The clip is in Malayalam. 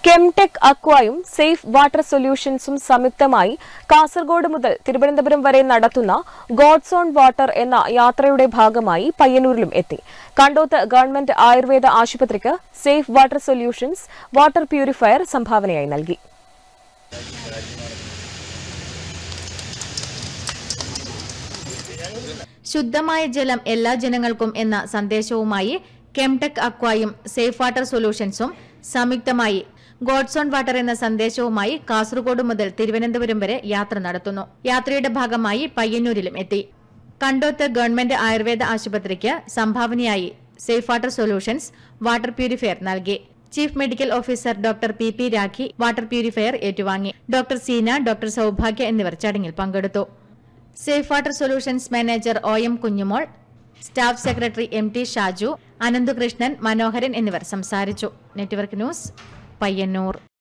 കെംടെക് അക്വായും സേഫ് വാട്ടർ സൊല്യൂഷൻസും സംയുക്തമായി കാസർഗോഡ് മുതൽ തിരുവനന്തപുരം വരെ നടത്തുന്ന ഗോഡ്സ് ഓൺ വാട്ടർ എന്ന യാത്രയുടെ ഭാഗമായി പയ്യന്നൂരിലും എത്തി കണ്ടോത്ത് ഗവൺമെന്റ് ആയുർവേദ ആശുപത്രിക്ക് safe water solutions water purifier സംഭാവനയായി നൽകി ശുദ്ധമായ ജലം എല്ലാ ജനങ്ങൾക്കും എന്ന സന്ദേശവുമായി കെംടെക് അക്വായും സേഫ് വാട്ടർ സൊല്യൂഷൻസും സംയുക്തമായി ഗോഡ്സ് ഓൺ വാട്ടർ എന്ന സന്ദേശവുമായി കാസർഗോഡ് മുതൽ തിരുവനന്തപുരം വരെ യാത്ര നടത്തുന്നു യാത്രയുടെ ഭാഗമായി പയ്യന്നൂരിലും എത്തി കണ്ടോത്ത് ഗവൺമെന്റ് ആയുർവേദ ആശുപത്രിക്ക് സംഭാവനയായി safe water solutions water purifier നൽകി chief medical officer doctor P P Rakhi water purifier ഏറ്റുവാങ്ങി ഡോക്ടർ സീന ഡോക്ടർ സൌഭാഗ്യ എന്നിവർ ചടങ്ങിൽ പങ്കെടുത്തു safe water solutions manager O M Kunjumol staff secretary M T Shaju Ananthukrishnan Manoharan എന്നിവർ സംസാരിച്ചു നെറ്റ്വർക്ക് ന്യൂസ് പയ്യന്നൂർ